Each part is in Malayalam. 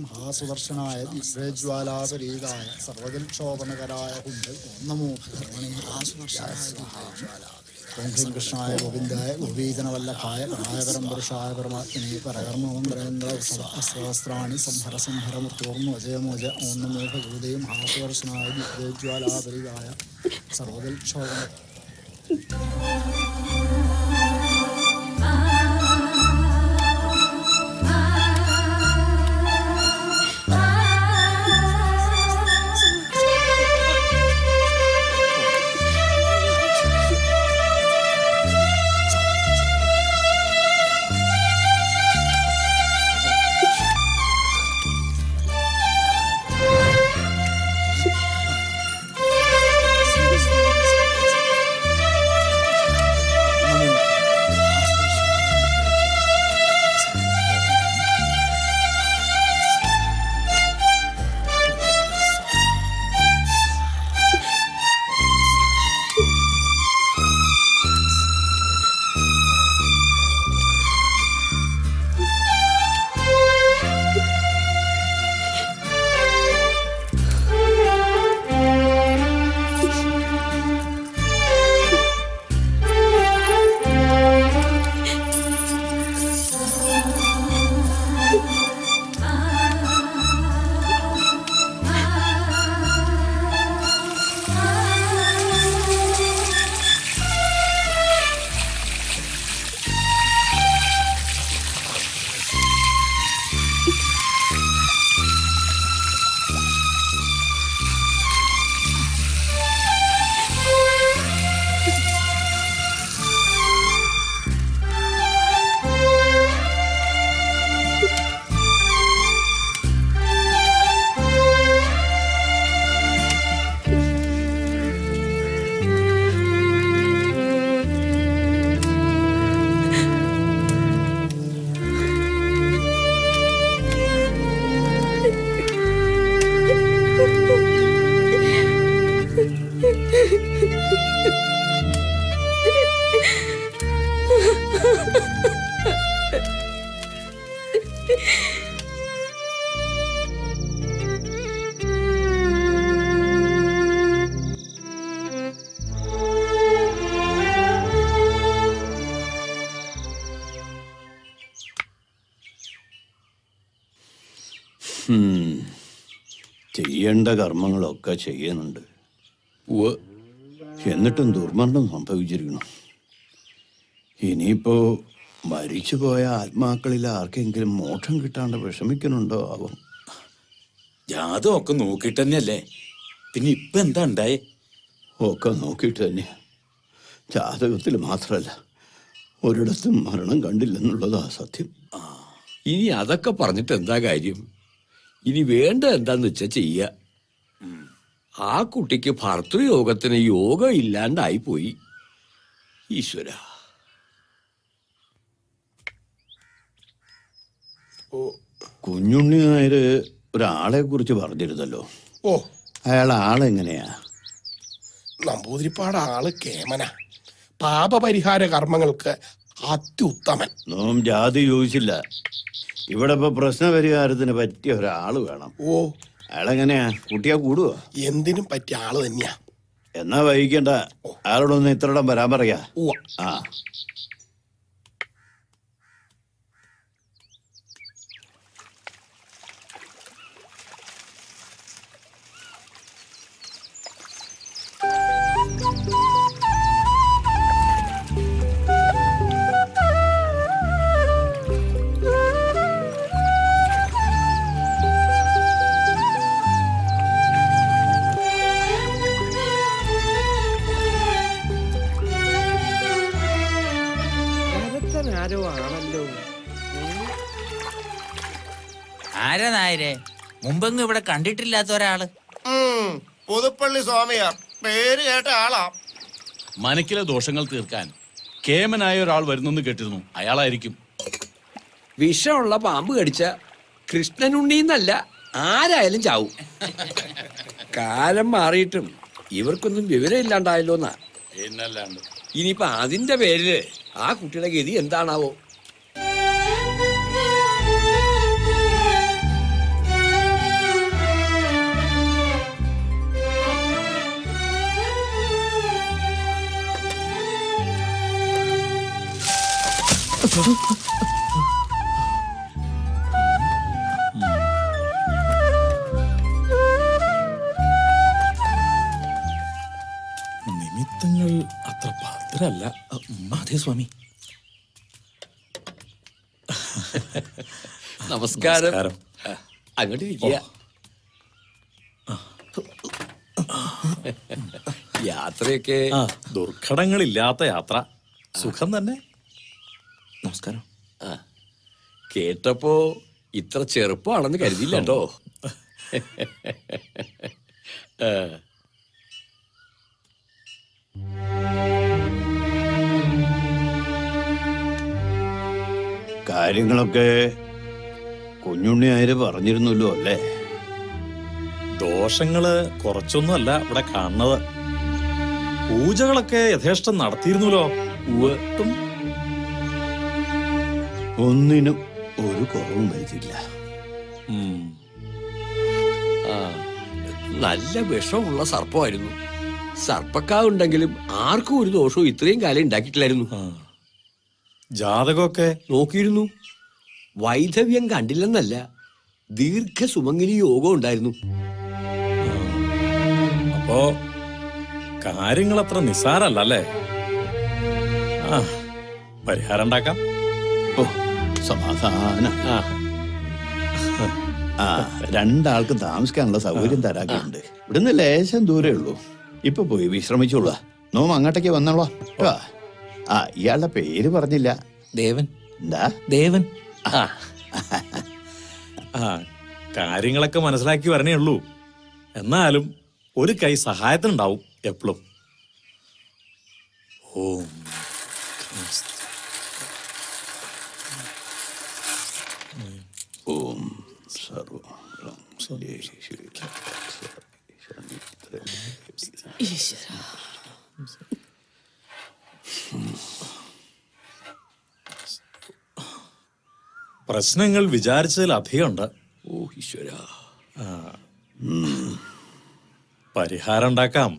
മഹാസുദർശനായ ദിവ്യജ്വാലാപരീതായ സർവജൽക്ഷോഭനകരായ കുണ്ട് ഓം നമോ ധർമ്മണി മഹാസുദർശനായ ഓം ശ്രീ കൃഷ്ണായ ഗോവിന്ദായ ഗോപീജനവല്ലഭായ പരായപരം പുരുഷായ പരമാത്മനെ പരകർമ്മോന്ദ്രേന്ദ്ര സഹസ്രാണി സംഹര സംഹര മുത്തോർന്നു അജയമോജ ഓം നമോ ഭഗവതേ മഹാസുദർശനായ ദിവ്യജ്വാലാപരീതായ സർവജൽക്ഷോഭന ഉം. ചെയ്യേണ്ട കർമ്മങ്ങളൊക്കെ ചെയ്യുന്നുണ്ട് എന്നിട്ടും ദുർമരണം സംഭവിച്ചിരിക്കണം ഇനിയിപ്പോ മരിച്ചുപോയ ആത്മാക്കളിൽ ആർക്കെങ്കിലും മോക്ഷം കിട്ടാണ്ട് വിഷമിക്കുന്നുണ്ടോ ആവോ ജാതകമൊക്കെ നോക്കിയിട്ട് തന്നെയല്ലേ പിന്നെ ഇപ്പൊ എന്താ ഉണ്ടായേ ഒക്കെ നോക്കിയിട്ട് തന്നെ ജാതകത്തിൽ മാത്രമല്ല ഒരിടത്തും മരണം കണ്ടില്ലെന്നുള്ളതാ സത്യം ഇനി അതൊക്കെ പറഞ്ഞിട്ട് എന്താ കാര്യം ഇനി വേണ്ട എന്താന്ന് വെച്ചാ ചെയ്യ ആ കുട്ടിക്ക് ഭർത്തൃയോഗത്തിന് യോഗം ഇല്ലാണ്ടായി പോയി ഈശ്വര കുഞ്ഞുണ്ണി നായര് ഒരാളെ കുറിച്ച് പറഞ്ഞിരുന്നല്ലോ ഓ അയാൾ ആളെങ്ങനെയാ നമ്പൂതിരിപ്പാട് ആള് കേമന പാപപരിഹാര കർമ്മങ്ങൾക്ക് അത്യുത്തമൻ നോം ജാതി ചോദിച്ചില്ല ഇവിടെ ഇപ്പൊ പ്രശ്നപരിഹാരത്തിന് പറ്റിയ ഒരാള് വേണം ഓ അയാളെങ്ങനെയാ കുട്ടിയാ കൂടുവോ എന്തിനും പറ്റിയ ആള് തന്നെയാ എന്നാ വൈകിക്കണ്ട അയാളോടൊന്ന് ഇത്രയിടം വരാൻ പറയാ ഉവ്വ. ആ ആരോ ആണല്ലോ ആരാ നായരെ മുമ്പെങ്ങും ഇവിടെ കണ്ടിട്ടില്ലാത്ത ഒരാള് പുതുപ്പള്ളി സ്വാമിയാ പേര് കേട്ട ആളാ മനക്കിലെ ദോഷങ്ങൾ തീർക്കാൻ കേമനായ ഒരാൾ വരുന്നെന്ന് കേട്ടിരുന്നു അയാളായിരിക്കും വിഷമുള്ള പാമ്പ് കടിച്ച കൃഷ്ണനുണ്ണീന്നല്ല ആരായാലും ചാവും കാലം മാറിയിട്ടും ഇവർക്കൊന്നും വിവരം ഇല്ലാണ്ടായല്ലോ എന്നാ എന്നല്ലാണ്ട് ഇനിയിപ്പൊ അതിന്റെ പേരില് ആ കുട്ടിയുടെ ഗതി എന്താണാവോ നിമിത്തങ്ങൾ അത്ര ഭദ്രല്ല അതെ സ്വാമി നമസ്കാരം നമസ്കാരം. ആ, അങ്ങോട്ട് ഇരിക്കുക യാത്രയൊക്കെ ആ ദുർഘടങ്ങളില്ലാത്ത യാത്ര സുഖം തന്നെ നമസ്കാരം ആ, കേട്ടപ്പോ ഇത്ര ചെറുപ്പമാണെന്ന് കരുതിയില്ല കേട്ടോ ആ, കാര്യങ്ങളൊക്കെ കുഞ്ഞുണ്ണി ആര് പറഞ്ഞിരുന്നല്ലോ അല്ലേ ദോഷങ്ങള് കുറച്ചൊന്നുമല്ല ഇവിടെ കാണുന്നത് പൂജകളൊക്കെ യഥേഷ്ടം നടത്തിയിരുന്നല്ലോ ഉവ്വ്. ഒന്നിനും ഒരു കുറവും വരുത്തില്ല ഉം. ആ, നല്ല വിഷമുള്ള സർപ്പമായിരുന്നു സർപ്പക്കാവുണ്ടെങ്കിലും ആർക്കും ഒരു ദോഷവും ഇത്രയും കാലം ഉണ്ടാക്കിയിട്ടില്ലായിരുന്നു ആ. ജാതകമൊക്കെ നോക്കിയിരുന്നു വൈധവ്യം കണ്ടില്ലെന്നല്ല ദീർഘ സുമംഗലി യോഗം ഉണ്ടായിരുന്നു അപ്പോ കാര്യങ്ങൾ അത്ര നിസ്സാരല്ല അല്ലേ ആ പരിഹാരം ഉണ്ടാക്കാം ഓ സമാധാനം ആ ആ രണ്ടാൾക്ക് താമസിക്കാനുള്ള സൗകര്യം തരാക്കുണ്ട് ഇവിടുന്ന് ലേശം ദൂരേ ഉള്ളൂ ഇപ്പൊ പോയി വിശ്രമിച്ചോളൂ നോം അങ്ങോട്ടേക്ക് വന്നോളാ കേട്ടോ ആ ഇയാളുടെ പേര് പറഞ്ഞില്ല ദേവൻ എന്താ ദേവൻ ആ ആ കാര്യങ്ങളൊക്കെ മനസ്സിലാക്കി വരണേ ഉള്ളൂ എന്നാലും ഒരു കൈ സഹായത്തിനുണ്ടാവും എപ്പോഴും ഓം ഓം സർവ പ്രശ്നങ്ങൾ വിചാരിച്ചതിലധികമുണ്ട് ഓ ഈശ്വര പരിഹാരം ഉണ്ടാക്കാം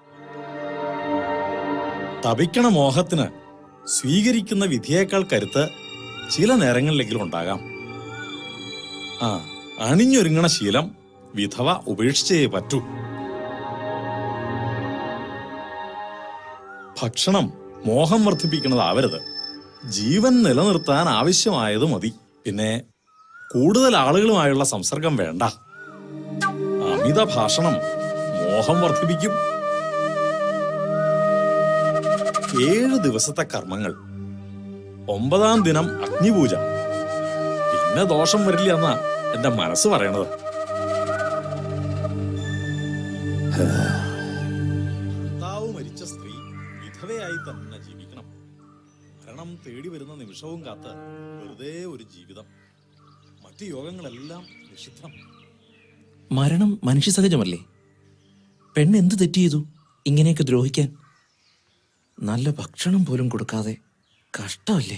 തപിക്കണ മോഹത്തിന് സ്വീകരിക്കുന്ന വിധിയേക്കാൾ കരുത്ത് ചില നേരങ്ങളിലെങ്കിലും ഉണ്ടാകാം ആ അണിഞ്ഞൊരുങ്ങണ ശീലം വിധവ ഉപേക്ഷിച്ചേ പറ്റൂ ഭക്ഷണം മോഹം വർദ്ധിപ്പിക്കുന്നതാവരുത് ജീവൻ നിലനിർത്താൻ ആവശ്യമായത് മതി പിന്നെ കൂടുതൽ ആളുകളുമായുള്ള സംസർഗം വേണ്ട അമിത ഭാഷണം മോഹം വർദ്ധിപ്പിക്കും ഏഴ് ദിവസത്തെ കർമ്മങ്ങൾ ഒമ്പതാം ദിനം അഗ്നിപൂജ പിന്നെ ദോഷം വരില്ല എന്നാ എന്റെ മനസ്സ് പറയണത് ഭർത്താവ് മരിച്ച സ്ത്രീ വിധവയായി തന്നെ ജീവിക്കണം മരണം തേടി വരുന്ന നിമിഷവും കാത്ത് വെറുതെ ഒരു ജീവിതം മറ്റു യോഗങ്ങളെല്ലാം നിഷിദ്ധം മരണം മനുഷ്യ സഹജമല്ലേ പെണ്ണ് എന്ത് തെറ്റ് ചെയ്തു ഇങ്ങനെയൊക്കെ ദ്രോഹിക്കാൻ നല്ല ഭക്ഷണം പോലും കൊടുക്കാതെ കഷ്ടമല്ലേ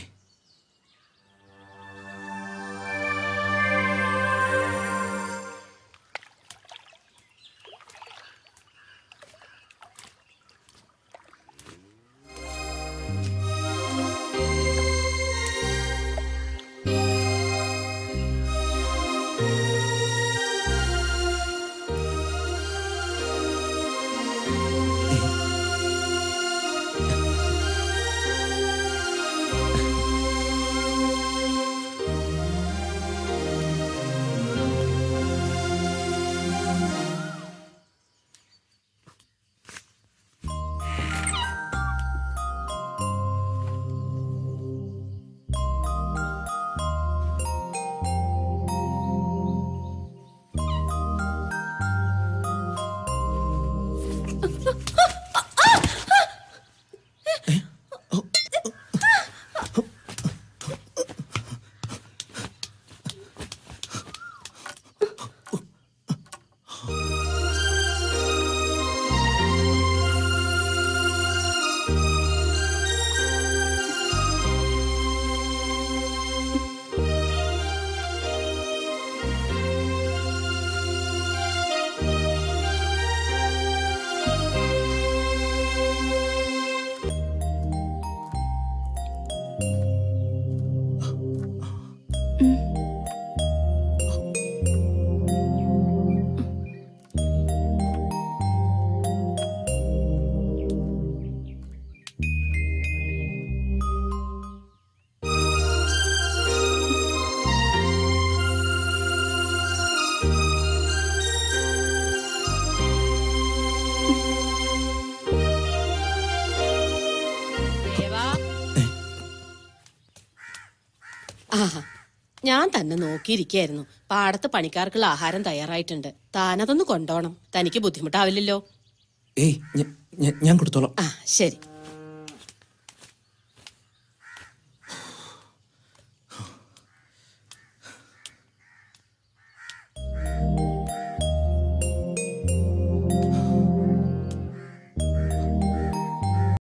ആഹാ ഞാൻ തന്നെ നോക്കിയിരിക്കായിരുന്നു പാടത്ത് പണിക്കാർക്കുള്ള ആഹാരം തയ്യാറായിട്ടുണ്ട് താനതൊന്ന് കൊണ്ടോണം തനിക്ക് ബുദ്ധിമുട്ടാവില്ലല്ലോ ഏയ് ഞ- ഞ- ഞാൻ കൊടുത്തോളാം ആ ശരി